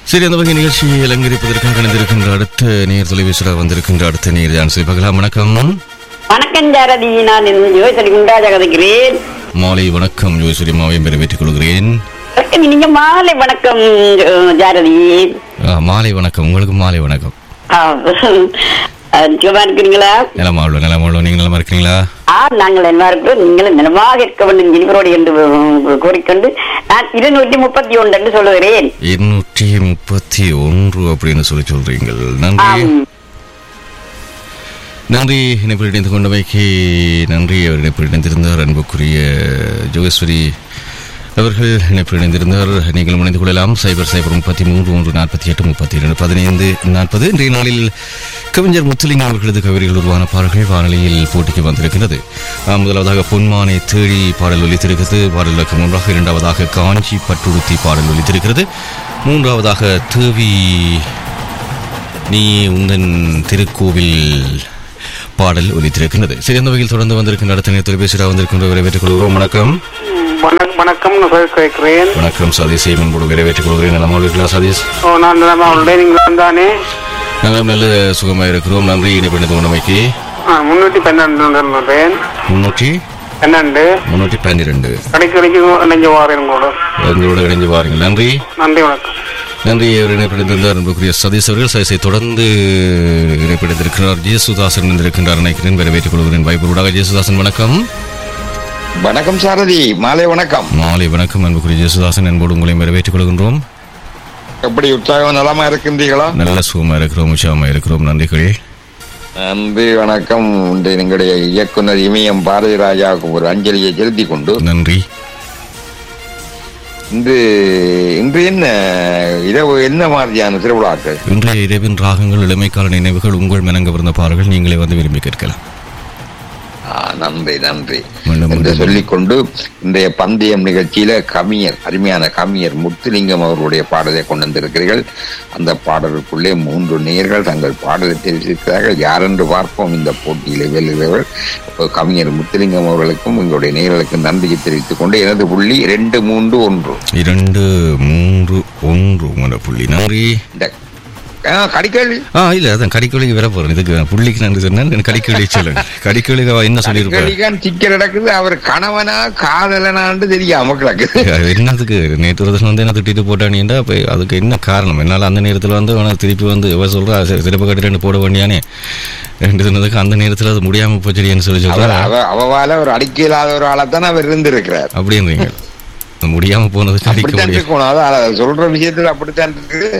சரி அந்த வகை நிகழ்ச்சியை அலங்கரிப்பதற்காக இணைந்திருக்கின்ற அடுத்த நேர் தொலைபேசியில் வந்திருக்கின்ற அடுத்த நேர் ஜான்சி பகலாம் வணக்கம் வணக்கம் ஜாரதி நான் யோசனை குண்டாஜா கதைக்கிறேன் மாலை வணக்கம் யோசரி மாவையும் பெறவேற்றுக் கொள்கிறேன் வணக்கம் நீங்க மாலை வணக்கம் அஹ், ஜாரதி ஆ, மாலை வணக்கம் உங்களுக்கு மாலை வணக்கம் ஆ, அஹ், சுகமா இருக்கிறீங்களா நிலமா உள்ள நிலமா உள்ள நீங்கள் நலமா இருக்கிறீங்களா ஆ நாங்கள் என்ன இருக்கிறோம் நீங்களும் நலமாக இருக்க வேண்டும் இனிவரோடு என்று அஹ், கூறிக்கொண்டு நான் இருநூற்றி முப்பத்தி ஒன்று என்று சொல்லுகிறேன் இருநூற்றி முப்பத்தி ஒன்று அப்படின்னு சொல்லி சொல்றீங்கள் நன்றி ஆம். நன்றி இணைப்பில் இணைந்து கொண்டமைக்கு நன்றி அவர் இணைப்பில் இணைந்திருந்தார் அன்புக்குரிய ஜோகேஸ்வரி அவர்கள் இணைப்பில் இணைந்திருந்தார் நீங்களும் இணைந்து கொள்ளலாம் சைபர் சைபர் முப்பத்தி மூன்று ஒன்று நாற்பத்தி எட்டு முப்பத்தி இரண்டு பதினைந்து நாற்பது இன்றைய நாளில் கவிஞர் முத்துலிங்கம் அவர்களது கவிதைகள் உருவான பாடல்கள் வானொலியில் போட்டிக்கு வந்திருக்கின்றது ஆ, முதலாவதாக பொன்மானை தேடி பாடல் ஒலித்திருக்கிறது பாடலுக்கு முன்பாக இரண்டாவதாக காஞ்சி பட்டுடுத்தி பாடல் ஒலித்திருக்கிறது மூன்றாவதாக தேவி நீ உந்தன் திருக்கோவில் பாடல் ஒலித்திருக்கின்றது சரி அந்த வகையில் தொடர்ந்து வந்திருக்கின்ற அடுத்த நேர தொலைபேசியில் வந்திருக்கின்ற வரவேற்றுக் கொள்கிறோம் வணக்கம் வணக்கம் வணக்கம் நான் கேட்கிறேன் வணக்கம் சதீஷை முன்போடு வரவேற்றுக் கொள்கிறேன் நலமாக இருக்கிறா சதீஷ் ஓ நான் அவருடைய நீங்கள் தானே நாங்கள் நல்ல சுகமாக இருக்கிறோம் நன்றி இணைப்பிணைந்து உணமைக்கு முன்னூற்றி பன்னெண்டு முன்னூற்றி பன்னெண்டு முன்னூற்றி பன்னிரெண்டு கடைக்கடைக்கு நெஞ்சு வாரேன் உங்களோட எங்களோடு இணைந்து வாருங்கள் நன்றி நன்றி வணக்கம் நன்றி அவர் இணைப்பிணைந்திருந்தார் அன்புக்குரிய சதீஷ் அவர்கள் சதீஷை தொடர்ந்து இணைப்பிணைந்திருக்கிறார் ஜேசுதாசன் இணைந்திருக்கின்றார் நினைக்கிறேன் வரவேற்றுக் கொள்கிறேன் வாய்ப்பு ஜேசுதாசன் வணக்கம் வணக்கம் சாரதி மாலை வணக்கம் மாலை வணக்கம் அன்புக்குரிய ஜேசுதாசன் என்போடு உங்களை வரவேற்றுக் கொள்கின்றோம் எப்படி உற்சாகம் நலமா இருக்கின்றீர்களா நல்ல சுகமா இருக்கிறோம் உற்சாகமா இருக்கிறோம் நன்றிகள் நன்றி வணக்கம் இந்த எங்களுடைய இயக்குனர் இமயம் பாரதி ராஜாவுக்கு ஒரு அஞ்சலியை செலுத்தி கொண்டு நன்றி இன்று இன்று என்ன இரவு என்ன மாதிரியான திருவிழாக்கள் இன்றைய இரவின் ராகங்கள் இளமைக்கால நினைவுகள் உங்கள் மனங்கவர்ந்த பாடல்கள் நீங்களே வந்து விரும்பி கேட்கலாம் ஆ, நன்றி நன்றி மீண்டும் என்று மீண்டும். சொல்லிக்கொண்டு இன்றைய பந்தயம் நிகழ்ச்சியில கவிஞர் அருமையான கவிஞர் முத்துலிங்கம் அவர்களுடைய பாடலை கொண்டு வந்திருக்கிறீர்கள் அந்த பாடலுக்குள்ளே மூன்று நேயர்கள் தங்கள் பாடலை தெரிவித்திருக்கிறார்கள் யாரென்று பார்ப்போம் இந்த போட்டியிலே வெல்கிறவர்கள் அப்போ கவிஞர் முத்துலிங்கம் அவர்களுக்கும் உங்களுடைய நேயர்களுக்கும் நன்றியை தெரிவித்துக் கொண்டு எனது புள்ளி இரண்டு மூன்று ஒன்று இரண்டு மூன்று ஒன்று உங்களோட புள்ளி நன்றி இந்த ஆ, கடிக்கல் ஆ இல்ல அதான் கடிக்கொழிக்கு வர போறேன் இதுக்கு புள்ளிக்கு நன்றி சொன்னேன் கடிக்கொழி சொல்லுங்க கடிக்கொழி என்ன சொல்லியிருப்பாரு கடிக்கலிக்கான் சிக்கல் நடக்குது அவர் கணவனா காதலனான்னு தெரியாம கிடக்குது என்னதுக்கு நேற்று ஒரு தினம் வந்து என்ன திட்டிட்டு போட்டானேண்டா அப்ப அதுக்கு என்ன காரணம் என்னால அந்த நேரத்துல வந்து அவனை திருப்பி வந்து இவ சொல்றா சரி, சிறப்பு கட்டி ரெண்டு போட வேண்டியானே ரெண்டு சொன்னதுக்கு அந்த நேரத்துல அது முடியாம போச்சடின்னு சொல்லி அவர் சொல்றா அவ அவவால ஒரு அடிக்க இல்லாத ஒரு ஆளைத்தான் அவர் இருந்திருக்கிறார் அப்படின்றீங்க அது முடியாம போனதுக்கு அடிக்க அப்படித்தான் முடியும் இருக்கணும் அதான் அதை சொல்ற விஷயத்துல அப்படித்தான் இருக்குது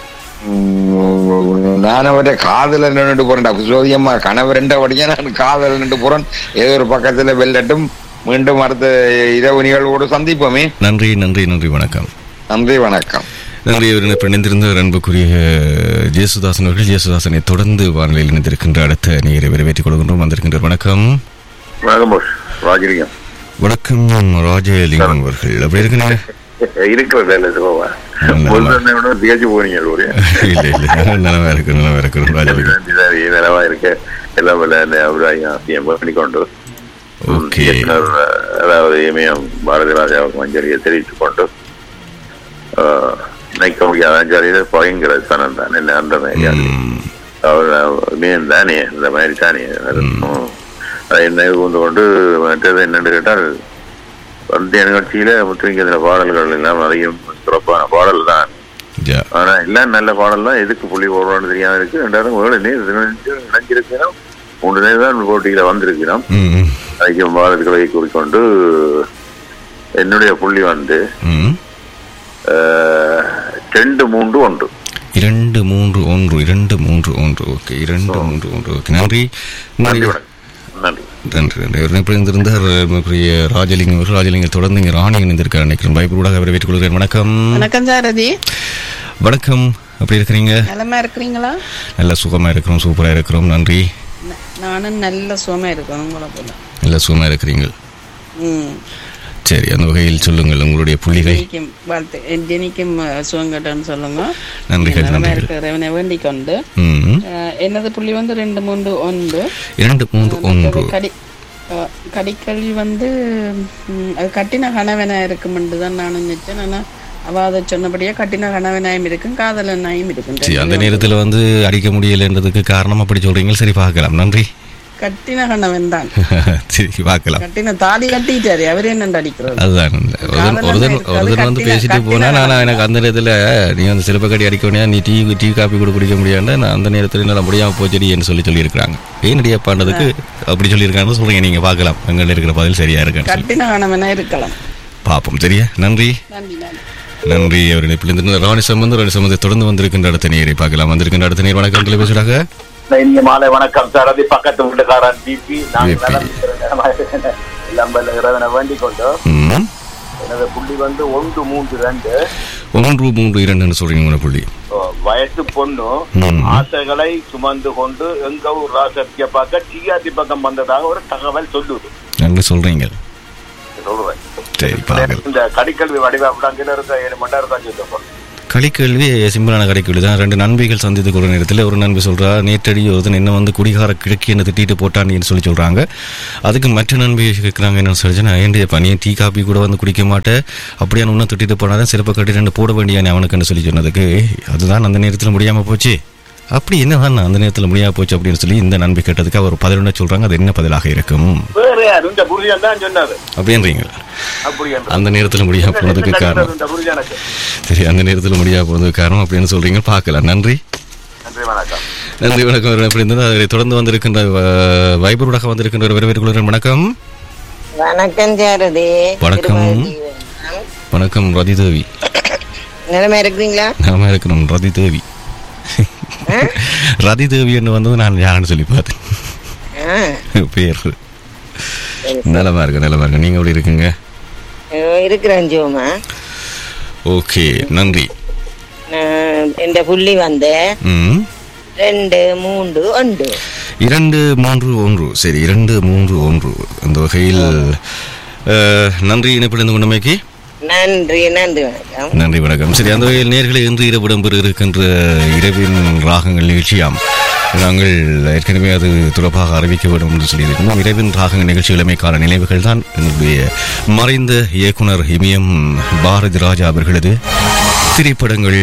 உம், நான் அவரை காதல நின்று போறேன் சோதியம்மா கணவர் வடியா நான் காதல நின்று போறேன் ஏதோ ஒரு பக்கத்துல வெல்லட்டும் மீண்டும் அடுத்த இரவு நிகழ்வோடு சந்திப்போமே நன்றி நன்றி நன்றி வணக்கம் நன்றி வணக்கம் நன்றி அவர் இணைந்திருந்த அன்புக்குரிய ஜேசுதாசன் அவர்கள் ஜேசுதாசனை தொடர்ந்து வானிலையில் இணைந்திருக்கின்ற அடுத்த நீரை வரவேற்றுக் கொள்கின்றோம் வந்திருக்கின்ற வணக்கம் வணக்கம் போஸ் ராஜலிங்கம் வணக்கம் ராஜலிங்கம் அவர்கள் அப்படி இருக்கிறீங்க இருக்கிற வேலை சுகமா நல்ல முதல்ல திகச்சு போனீங்க ஒரு இல்ல இல்ல நாங்கள் நலமா இருக்கிறோம் நலமா இருக்கிறோம் ராஜலிங்கம் சரி நிலவா இருக்க எல்லாம் விளையாண்டு அபிராயம் பண்ணிக்கொண்டு ஓகே இயக்குனர் அதாவது இமயம் பாரதி ராஜாவுக்கு அஞ்சலியை தெரிவித்துக் கொண்டு ஆஹ், நினைக்க முடியாத அஞ்சலியில பயங்கர சனம் தான் என்ன அந்த மாதிரி ம், அவர் மீன் தானே இந்த மாதிரி தானே அது, ம். அதை என்ன கொண்டு கொண்டு மற்றது என்னன்னு கேட்டால் பந்தய நிகழ்ச்சியில முத்துலிங்கத்தின பாடல்கள் எல்லாம் அதிகம் சிறப்பான பாடல் தான் யா. ஆனா எல்லாம் நல்ல பாடல் தான் எதுக்கு புள்ளி போடுறோம்னு தெரியாம இருக்கு ரெண்டாயிரம் ஏழு நேர் இணைஞ்சிருக்கிறோம் மூன்று நேர் தான் போட்டியில வந்திருக்கிறோம் ம், ம், அதிகம் பாடல்களை கூறிக்கொண்டு என்னுடைய புள்ளி வந்து ம். ஆஹ், ரெண்டு மூன்று ஒன்று இரண்டு மூன்று ஒன்று இரண்டு மூன்று ஒன்று ஓகே இரண்டு மூன்று ஒன்று ஓகே நன்றி நன்றி நன்றி வணக்கம் நன்றி நன்றி நன்றி அவர் இணைந்திருந்தார் அன்புக்குரிய ராஜலிங்கம் அவர்கள் ராஜலிங்கம் தொடர்ந்து இங்கே ராணி இணைந்திருக்கார் நினைக்கிறேன் வாய்ப்பு வரவேற்றுக் கொள்கிறேன் வணக்கம் வணக்கம் சாரதி வணக்கம் அப்படி இருக்கிறீங்க நலமா இருக்கிறீங்களா நல்ல சுகமா இருக்கிறோம் சூப்பரா இருக்கிறோம் நன்றி ந- நானும் நல்ல சுகமா இருக்கணும் உங்களை போல நல்ல சுகமா இருக்கிறீங்க ம் சரி அந்த வகையில் சொல்லுங்கள் உங்களுடைய புள்ளிகள் ஜெனிக்கும் வாழ்த்து என் ஜெனிக்கும் அஹ், சுகம் கட்டன்னு சொல்லுங்க நன்றிகள் நலமா நன்றிகள் இருக்கிறவனை வேண்டிக் கொண்டு ம் அஹ், என்னது புள்ளி வந்து ரெண்டு மூன்று ஒன்று இரண்டு மூன்று ஒன்று மற்றது கடி அஹ், கடிக்கல் வந்து ம், அது கட்டின கணவனா இருக்குமென்று தான் நான் நினைச்சேன் ஆனால் அவ அதை சொன்னபடியே கட்டின கணவனாயும் இருக்கும் காதலனாயும் இருக்கும் சரி அந்த நேரத்தில் வந்து அடிக்க முடியலைன்றதுக்கு காரணம் அப்படி சொல்றீங்க சரி பார்க்கலாம் நன்றி கட்டின கணவன் தான் சரி பார்க்கலாம் கட்டின தாலி கட்டிட்டாரு அவர் என்ன அடிக்கிறது அதுதான் இந்த ஒருதன் ஒருதன் ஒருதன் வந்து பேசிட்டு போனா நான் எனக்கு அந்த நேரத்தில் நீ வந்து சிலப்பக்கடி அடிக்க முடியாது நீ டீ டீ காப்பி கூட குடிக்க முடியாது நான் அந்த நேரத்தில் என்னால் முடியாமல் போச்சடின்னு சொல்லி சொல்லியிருக்கிறாங்க ஏன் அடியாப்பாண்டதுக்கு அப்படி சொல்லியிருக்காங்கன்னு சொல்றீங்க நீங்க பார்க்கலாம் எங்கள் இருக்கிற பதில் சரியா இருக்கான்னு சொல்லி கட்டின கணவனா இருக்கலாம் பார்ப்போம் சரியா நன்றி நன்றி நன்றி நன்றி அவருடைய பிள்ளைந்த ராணி சம்பந்தம் ராணி சம்பந்தம் தொடர்ந்து வந்திருக்கின்ற அடுத்த நேரை பார்க்கலாம் வந்திருக்கின்ற அடுத்த நேர் வணக்கம் தொலைபேசியாக இனிய மாலை வணக்கம் சார் அது பக்கத்து வீட்டுக்காரன் டிபி நான் VP. நலம் இருக்கிறேன். எல்லாம் இறைவனை வேண்டிக் கொண்டு ம் எனது புள்ளி வந்து ஒன்று மூன்று ரெண்டு ஒன்று மூன்று இரண்டுன்னு சொல்றீங்க உன புள்ளி ஓ, வயசு பொண்ணு ம். ஆசைகளை சுமந்து கொண்டு எங்க ஊர் ராசத்திய பார்க்க டிஆர்டி பக்கம் வந்ததாக ஒரு தகவல் சொல்லுது நன்றி சொல்றீங்க சொல்றேன் சரி பார்க்கலாம் இந்த கடிக்கல்வி வடிவா அங்கே இருக்க ஏழு மணி நேரம் தான் சொல்லுவோம் கலைக்கல்வி சிம்பிளான கலைக்கல்வி தான் ரெண்டு நண்பிகள் சந்தித்து கொள்ற நேரத்தில் ஒரு நண்பி சொல்றா நேற்றடி ஒருத்தன் என்ன வந்து குடிகார கிழக்கு என்ன திட்டிட்டு போட்டான்னு சொல்லி சொல்றாங்க அதுக்கு மற்ற நண்பி கேட்குறாங்க என்ன சொல்லிச்சு நான் ஏண்டியப்பா நீ டீ காபி கூட வந்து குடிக்க மாட்டேன் அப்படியே இன்னும் திட்டிட்டு போனாதான் சிறப்பு கட்டி ரெண்டு போட வேண்டிய அவனுக்குன்னு சொல்லி சொன்னதுக்கு அதுதான் அந்த நேரத்தில் முடியாம போச்சு அப்படி என்னதான் அந்த நேரத்தில் முடியாம போச்சு அப்படின்னு சொல்லி இந்த நண்பி கேட்டதுக்கு அவர் பதிலொன்று சொல்றாங்க அது என்ன பதிலாக இருக்கும் வேற யாரு இந்த புரிஜன் தான் சொன்னது அப்படின்றீங்க அப்படி என்று. அந்த நேரத்தில் முடியாம போனதுக்கு காரணம் இந்த புரிஜனுக்கு சரி அந்த நேரத்தில் முடியாம போனதுக்கு காரணம் அப்படின்னு சொல்றீங்க பார்க்கலாம் நன்றி நன்றி வணக்கம் நன்றி வணக்கம் அவர்கள் அப்படி இருந்தது அதை தொடர்ந்து வந்திருக்கின்ற வ- வைபரோடாக வந்திருக்கின்ற ஒரு வரவேற்குள்ள வணக்கம் வணக்கம் சாரதி வணக்கம். வணக்கம் ரதி தேவி நிலைமை இருக்கிறீங்களா நாம இருக்கணும் ரதி தேவி ரதி தேவி என்று வந்தது நான் யாருன்னு சொல்லி பார்த்தேன் ஆ, பேர் நலமா இருக்கு நலமா இருக்கு நீங்க எப்படி இருக்குங்க இதோ இருக்கிறேன் ஜோமா ஓகே நன்றி நான் இந்த புள்ளி வந்து ம் ரெண்டு மூன்று ஒன்று இரண்டு மூன்று ஒன்று சரி இரண்டு மூன்று ஒன்று அந்த வகையில் அஹ், நன்றி இணைப்பிழந்து கொண்டமைக்கு நன்றி நன்றி வணக்கம் நன்றி வணக்கம் சரி அந்த வகையில் நேர்களை இன்று இரவு இடம்பெற இருக்கின்ற இரவின் ராகங்கள் நிகழ்ச்சியாம் நாங்கள் ஏற்கனவே அது தொடர்பாக அறிவிக்க வேண்டும் என்று சொல்லியிருக்கோம் இரவின் ராகங்கள் நிகழ்ச்சிகளுமைக்கான நினைவுகள் தான் எங்களுடைய மறைந்த இயக்குனர் இமயம் பாரதி ராஜா அவர்களது திரைப்படங்கள்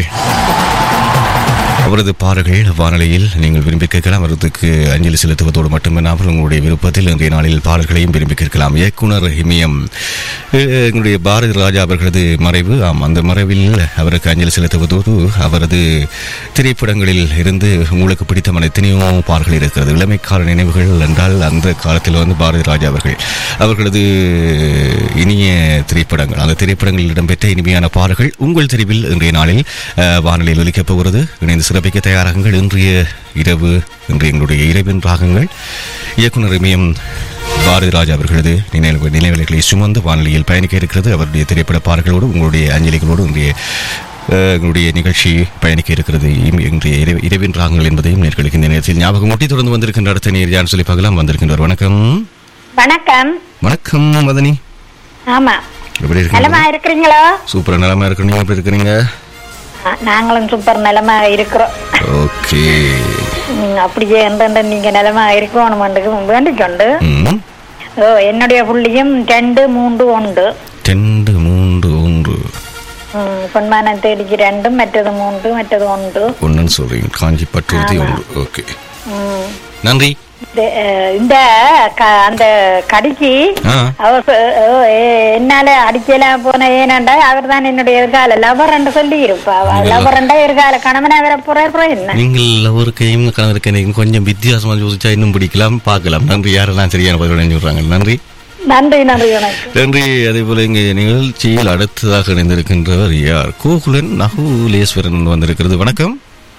அவரது பாடல்கள் வானொலியில் நீங்கள் விரும்பி கேட்கலாம் அவருக்கு அஞ்சலி செலுத்துவதோடு மட்டுமில்லாமல் உங்களுடைய விருப்பத்தில் இன்றைய நாளில் பாடல்களையும் விரும்பி கேட்கலாம் இயக்குனர் இமயம் அஹ், எங்களுடைய பாரதி ராஜா அவர்களது மறைவு ஆம் அந்த மறைவில் அவருக்கு அஞ்சலி செலுத்துவதோடு அவரது திரைப்படங்களில் இருந்து உங்களுக்கு பிடித்தமான எத்தனையோ பாடல்கள் இருக்கிறது இளமைக்கால நினைவுகள் என்றால் அந்த காலத்தில் வந்து பாரதி ராஜா அவர்கள் அவர்களது இனிய திரைப்படங்கள் அந்த திரைப்படங்களில் இடம்பெற்ற இனிமையான பாடல்கள் உங்கள் தெரிவில் இன்றைய நாளில் அஹ், வானொலியில் ஒலிக்கப் போகிறது இணைந்து சிறப்பிக்க தயாராகுங்கள் இன்றைய இரவு இன்று எங்களுடைய இரவின் ராகங்கள் இயக்குனர் இமயம் பாரதி ராஜா அவர்களது நினைவு நினைவுகளை சுமந்து வானொலியில் பயணிக்க இருக்கிறது அவருடைய திரைப்பட பாடல்களோடு உங்களுடைய அஞ்சலிகளோடு இன்றைய அஹ், எங்களுடைய நிகழ்ச்சி பயணிக்க இருக்கிறது இம்- இன்றைய இரவு- இரவின் ராகங்கள் என்பதையும் நேர்களுக்கு இந்த நேரத்தில் ஞாபகம் ஊட்டி தொடர்ந்து வந்திருக்கின்ற அடுத்த நேர் யார் சொல்லி பார்க்கலாம் வந்திருக்கின்றவர் வணக்கம் வணக்கம் வணக்கம் மதனி ஆமா எப்படி நலமா இருக்கீங்க இருக்கிறீங்களோ சூப்பரா நலமா இருக்கு நீங்க எப்படி இருக்கிறீங்க ஆ, நாங்களும் சூப்பர் நலமா இருக்கிறோம் ஓகே ம், அப்படியே எந்தெந்த நீங்க நலமா இருக்கணும் வேண்டிக் கொண்டு ம் ஓ என்னுடைய புள்ளியும் ரெண்டு மூன்று ஒன்று ரெண்டு மூன்று ஒன்று ம், பொன்மானம் தேடிக்கு ரெண்டு மற்றது மூன்று மற்றது ஒன்று ஒன்றுன்னு சொல்றீங்க காஞ்சி பட்டுறுதி ஒன்று ஓகே ம். நன்றி இந்த, அஹ், இந்த க- அந்த கடிக்கு ஆ அவர் சொ- ஓ, ஏ- என்னால அடிக்கலாம் போன ஏனண்டா அவர் தான் என்னுடைய எதிர்கால லவர் என்று சொல்லி இருப்பா லவர் என்றா எதிர்கால கணவனா வர போறாரு அப்புறம் என்ன நீங்கள் ஒரு கையும் கணவருக்கு கொஞ்சம் வித்தியாசமா யோசிச்சா இன்னும் பிடிக்கலாம் பார்க்கலாம் நன்றி யாரெல்லாம் சரியான பதில் சொல்றாங்க நன்றி நன்றி நன்றி வணக்கம் நன்றி அதே போல இங்கே நிகழ்ச்சியில் அடுத்ததாக இணைந்திருக்கின்றவர் யார் கோகுலன் நகுலேஸ்வரன் வந்திருக்கிறது வணக்கம்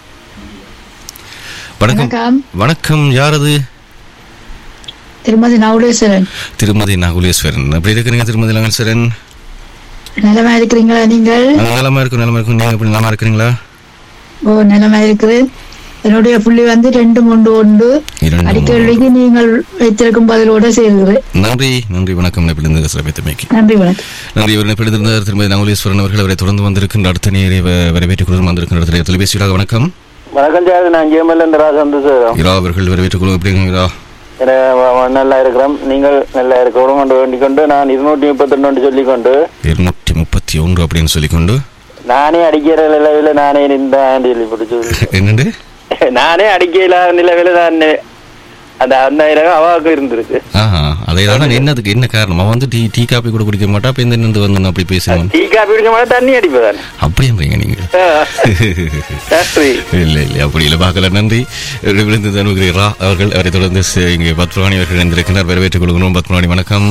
வணக்கம் வணக்கம் யார் அது திருமதி நவுலேஸ்வரன் திருமதி நகுலேஸ்வரன் எப்படி இருக்கிறீங்க திருமதி நகுலேஸ்வரன் நலமா இருக்கிறீங்களா நீங்கள் நாங்க நலமா இருக்கும் நலமா இருக்கும் நீங்க எப்படி நலமா இருக்கிறீங்களா ஓ நலமா இருக்குது என்னுடைய புள்ளி வந்து ரெண்டு மூன்று ஒன்று இரண்டு அடிக்கடிக்கு நீங்கள் வைத்திருக்கும் பதிலோட சேர்கிறேன் நன்றி நன்றி வணக்கம் நெப்பிலிருந்து சிறப்பித்தமைக்கு நன்றி வணக்கம் நன்றி இவர் நெப்பிலிருந்தார் திருமதி நகுலேஸ்வரன் அவர்கள் அவரை தொடர்ந்து வந்திருக்கின்ற அடுத்த நேரை வரவேற்றுக் கொள்ளும் வந்திருக்கின்ற அடுத்த தொலைபேசியாக வணக்கம் வணக்கம் சார் நான் ஜெயமல் என்ற ராஜ் சார் இரா அவர்கள் வரவேற்றுக் கொள்ளும் எப்படிங்களா நல்லா இருக்கிறோம் நீங்கள் நல்லா இருக்கணும் கொண்டு வேண்டிக் கொண்டு நான் இருநூற்றி முப்பத்தி ரெண்டு சொல்லிக்கொண்டு இருநூற்றி முப்பத்தி ஒன்று அப்படின்னு சொல்லிக்கொண்டு நானே அடிக்கிற நிலவில நானே நின்றேன் சொல்லி பிடிச்சு என்னண்டு நானே அடிக்கல நிலவில தான் அந்த அந்த இரகம் அவாவுக்கு இருந்திருக்கு ஆஹா அதே தான் என்னதுக்கு என்ன காரணம் அவன் வந்து டீ டீ காப்பி கூட குடிக்க மாட்டா அப்ப இந்த நின்று வந்து அப்படி பேசுவான் டீ காப்பி குடிக்க மாட்டேன் தண்ணி அடிப்பதான் அப்படின்றீங்க நீங்க நன்றி இல்ல இல்ல அப்படி இல்ல பார்க்கல நன்றி விழுந்து அனுகிறா அவர்கள் அவரை தொடர்ந்து ச- இங்கே பத்மராணி அவர்கள் இணைந்திருக்கிறார் வரவேற்றுக் கொள்கிறோம் பத்மராணி வணக்கம்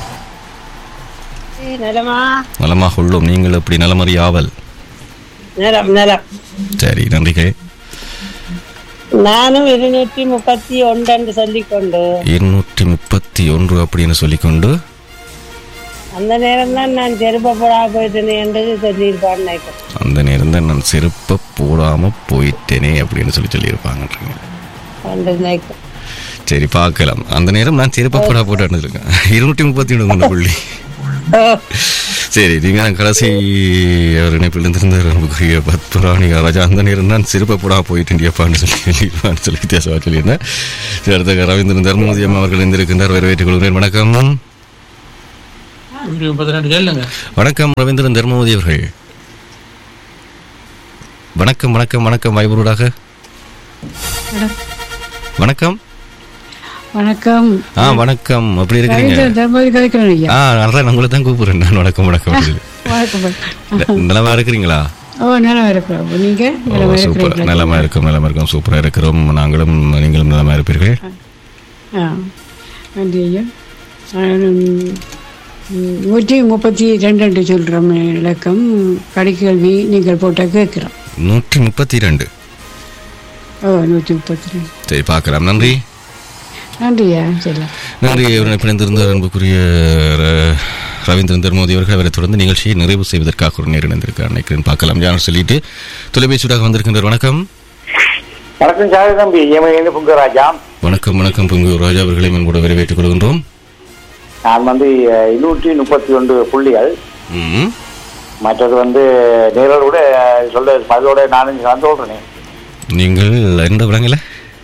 நலமா நலமாக உள்ளோம் நீங்கள் எப்படி நலமறி ஆவல் நலம் நலம் சரி நன்றிகள் நானும் இருநூற்றி முப்பத்தி ஒன்று என்று சொல்லிக்கொண்டு இருநூற்றி முப்பத்தி ஒன்று அப்படின்னு சொல்லிக்கொண்டு அந்த நேரம் தான் நான் செருப்பப்படா போயிட்டேன் என்று சொல்லியிருப்பான்னு நினைக்கிறேன் அந்த நேரம் தான் நான் செருப்பை போடாம போயிட்டேனே அப்படின்னு சொல்லி சொல்லியிருப்பாங்கன்றீங்க என்று நினைக்கிறேன் சரி பார்க்கலாம் அந்த நேரம் நான் செருப்பை போடா போட்டு இருக்கேன் இருநூற்றி முப்பத்தி ஒன்று புள்ளி சரி நீங்க நான் கடைசி அவர் இணைப்பில் இருந்திருந்தார் நமக்குரிய பத்மராணி ராஜா அந்த நேரம் தான் சிறப்பை போடா போயிட்டுண்டியப்பான்னு சொல்லி சொல்லியிருப்பான்னு சொல்லி வித்தியாசமாக சொல்லியிருந்தேன் சரி, அடுத்த ரவீந்திரன் தர்மபுரி அம்மா அவர்கள் இருந்திருக்கின்றார் வரவேற்றுக் கொள்கிறேன் வணக்கம் வணக்கம் ரவீந்திரன் தர்மபுரி அவர்கள் வணக்கம் வணக்கம் வணக்கம் வாய்பூடாக வணக்கம் வணக்கம் ஆ வணக்கம் அப்படி இருக்கிறீங்க ரவீந்திரன் தர்மபுரி கதைக்கிறேன் ஐயா ஆ அதான் உங்களை தான் கூப்பிடுறேன் நான் வணக்கம் வணக்கம் சொல்லி. வணக்கம் ந- நலமா இருக்கிறீங்களா ஓ நல்லா இருக்கிறோம் நீங்க ஓ, நலமா சூப்பர் இருக்கிறீங்களா? நலமா இருக்கும் நலமா இருக்கும் சூப்பரா இருக்கிறோம் நாங்களும் நீங்களும் நலமா இருப்பீர்கள் ஆ நன்றி ஐயா நான், ம், நூற்றி முப்பத்தி ரெண்டு சொல்கிறோம் இலக்கம் கடைக்கல்வி நீங்கள் போட்ட கேட்குறோம் நூற்றி முப்பத்தி ரெண்டு ஓ நூற்றி முப்பத்தி ரெண்டு சரி பார்க்கலாம் நன்றி நன்றியா செல்லம் நன்றி அவரை பிணைந்திருந்த அன்புக்குரிய ர- ரவீந்திரன் தர்மோதி அவர்கள் அவரை தொடர்ந்து நிகழ்ச்சியை நிறைவு செய்வதற்காக ஒரு நேரம் இருந்திருக்கார் நினைக்கிறேன் பார்க்கலாம் யாரும் சொல்லிட்டு தொலைபேசியூடாக வந்திருக்கின்றார் வணக்கம் வணக்கம் சார் தம்பி எமது புங்கராஜா வணக்கம் வணக்கம் பொங்கு ராஜா அவர்களை என் கூட வரவேற்றுக் கொள்கின்றோம் நான் வந்து அஹ், இருநூற்றி முப்பத்தி ஒன்று புள்ளிகள் ம். மற்றது வந்து நேரோட சொல்ல பதிலோட நானும் கலந்து சொல்றேன் நீங்கள் எந்த விளங்கல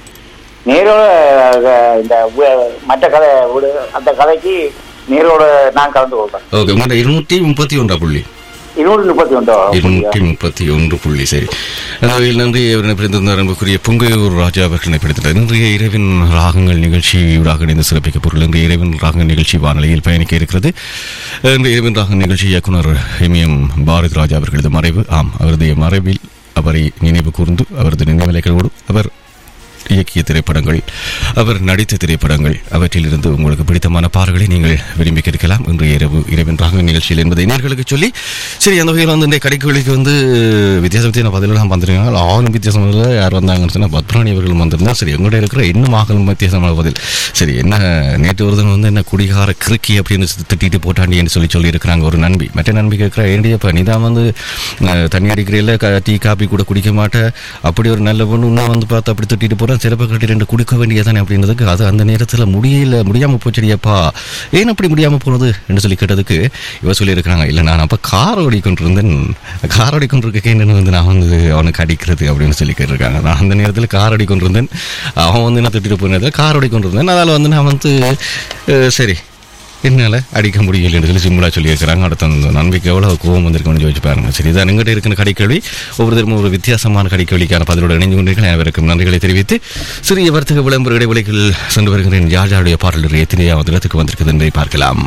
நேரோட அஹ், இந்த உ- மற்ற கதை உடு- அந்த கதைக்கு நேரோட நான் கலந்து கொள்றேன் ஓகே உங்களோட இருநூற்றி முப்பத்தி ஒன்றா புள்ளி இருநூற்றி முப்பத்தி ஒன்று இருநூற்றி முப்பத்தி ஒன்று புள்ளி சரி அவையில் நன்றி அவரை பிரிந்திருந்தார் அன்புக்குரிய புங்கையூர் ராஜா அவர்களை பிடித்தார் இன்றைய இரவின் ராகங்கள் நிகழ்ச்சியூடாக இணைந்து சிறப்பிக்க பொருள் இன்றைய இரவின் ராகங்கள் நிகழ்ச்சி வானொலியில் பயணிக்க இருக்கிறது இன்றைய இரவின் ராகங்கள் நிகழ்ச்சி இயக்குனர் எம்எம் பாரதி ராஜா அவர்களது மறைவு ஆம் அவரது மறைவில் அவரை நினைவு கூர்ந்து அவரது நினைவலைகளோடு அவர் இயக்கிய திரைப்படங்கள் அவர் நடித்த திரைப்படங்கள் அவற்றிலிருந்து உங்களுக்கு பிடித்தமான பாடல்களை நீங்கள் விரும்பி கேட்கலாம் இன்று இரவு இரவின் ராக நிகழ்ச்சியில் என்பதை நேர்களுக்கு சொல்லி சரி அந்த வகையில் வந்து இந்த கடைக்குழிக்கு வந்து வித்தியாச வித்தியான பதிலெல்லாம் வந்திருக்காங்க ஆளும் வித்தியாசம் இல்லை யார் வந்தாங்கன்னு சொன்னால் பத்மராணி அவர்கள் வந்திருந்தா சரி எங்கள்கிட்ட இருக்கிற இன்னும் ஆகலும் வித்தியாசமான பதில் சரி என்ன நேற்று ஒருத்தன் வந்து என்ன குடிகார கிறுக்கி அப்படின்னு சொல்லி திட்டிட்டு போட்டாண்டின்னு சொல்லி சொல்லியிருக்கிறாங்க ஒரு நண்பி மற்ற நண்பி கேட்குற ஏண்டியப்பா நீ தான் வந்து அஹ், தண்ணி அடிக்கிறீல்ல க டீ காப்பி கூட குடிக்க மாட்டேன் அப்படி ஒரு நல்ல பொண்ணு இன்னும் வந்து பார்த்து அப்படி திட்டிட்டு போகிறேன் சிறப்பாக கட்டி ரெண்டு குடிக்க வேண்டியதானே அப்படின்றதுக்கு அது அந்த நேரத்தில் முடியல முடியாமல் போச்சடியாப்பா ஏன் அப்படி முடியாமல் போனது என்று சொல்லி கேட்டதுக்கு இவ சொல்லியிருக்கிறாங்க இல்லை நான் அப்போ கார் ஓடிக்கொண்டிருந்தேன் கார் ஓடிக்கொண்டிருக்க என்னன்னு வந்து நான் வந்து அவனுக்கு அடிக்கிறது அப்படின்னு சொல்லி கேட்டிருக்காங்க நான் அந்த நேரத்தில் கார் ஓடிக்கொண்டிருந்தேன் அவன் வந்து என்ன திட்டிட்டு போன நேரத்தில் கார் ஓடிக்கொண்டிருந்தேன் அதனால் வந்து நான் வந்து அஹ், சரி என்னால் அடிக்க முடியல என்று சொல்லி சிம்பிளா சொல்லியிருக்கிறாங்க அடுத்த அந்த நன்மைக்கு எவ்வளோ கோபம் வந்திருக்கும்னு யோசிச்சு பாருங்க சரி இதான் எங்கிட்ட இருக்கிற கடைக்கேள்வி ஒவ்வொருத்தரும் ஒரு வித்தியாசமான கடைக்கேள்விக்கான பதிலோடு இணைந்து கொண்டீர்கள் அனைவருக்கும் நன்றிகளை தெரிவித்து சிறிய வர்த்தக விளம்பர இடைவெளிகள் சென்று வருகிறேன் யார் யாருடைய பாடல்கள் எத்தனையாவது இடத்துக்கு வந்திருக்குது என்பதை பார்க்கலாம்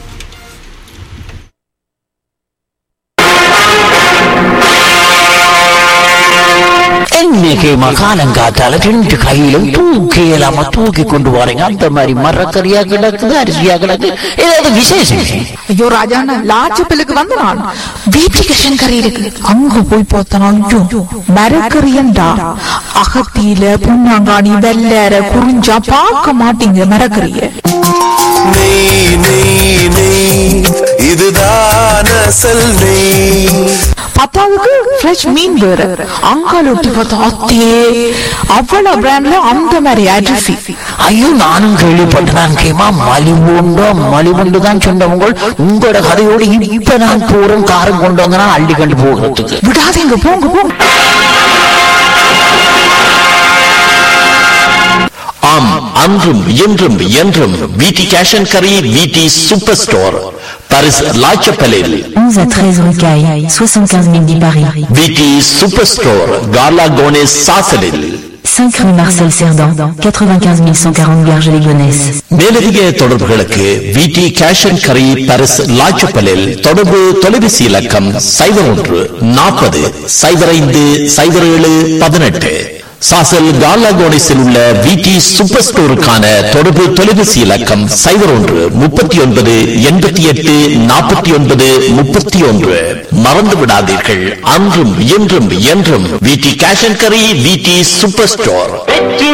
இன்னைக்கு மகாலங்காத்தால ரெண்டு கையிலும் தூக்கி இல்லாம தூக்கி கொண்டு வரீங்க அந்த மாதிரி மரக்கறியா கிடக்குது அரிசியா கிடக்கு ஏதாவது விசேஷம் ஐயோ ராஜாண்ணா லாச்சப்பிலுக்கு வந்த நான் வீட்டுக்கு கறி இருக்கு அங்க போய் பார்த்தனா ஐயோ மரக்கறியண்டா அகத்தியில புண்ணாங்காணி வெள்ளற குறிஞ்சா பார்க்க மாட்டீங்க மரக்கறிய நெய் நெய் நெய் இதுதான் அசல் நெய் பத்தாவதுக்கு ஃப்ரெஷ் மீன் வேற அங்கால ஒட்டி பார்த்தா அத்தே அவ்வளவு பிராண்ட்ல அந்த மாதிரி அரிசி ஐயோ நானும் கேள்விப்பட்டேன் கேமா மலிவுண்டோ மலிவுண்டு தான் சொன்னவங்க உங்களோட கதையோடு இப்ப நான் போறேன் காரம் கொண்டு வந்தனா அள்ளி கண்டு போகிறதுக்கு விடாதீங்க போங்க போங்க ஆம் அன்றும் இன்றும் என்றும் விடி கேஷ் அண்ட் கரி விடி சூப்பர் ஸ்டோர் பாரிஸ் லாச்சப்பலில் 11 à 13 rue Caille, 75 000 10 Paris. விடி சூப்பர் ஸ்டோர் கார்லா கோனேஸ் சாசலில் 5 rue Marcel Cerdan, 95 140 Garges-les-Gonesse. மேலதிக தொடர்புகளுக்கு விடி கேஷ் அண்ட் கரி பாரிஸ் லாச்சப்பலில் தொடர்பு தொலைபேசி இலக்கம் சைபர் ஒன்று நாற்பது சைபர் ஐந்து சைபர் ஏழு பதினெட்டு சாசல் கார்லாகோனிஸில் உள்ள விடி சூப்பர் ஸ்டோருக்கான தொடர்பு தொலைபேசி இலக்கம் சைபர் ஒன்று முப்பத்தி ஒன்பது எண்பத்தி எட்டு நாற்பத்தி ஒன்பது முப்பத்தி ஒன்று மறந்து விடாதீர்கள் அன்றும் இன்றும் என்றும் விடி கேஷ் அண்ட் கரி விடி சூப்பர் ஸ்டோர்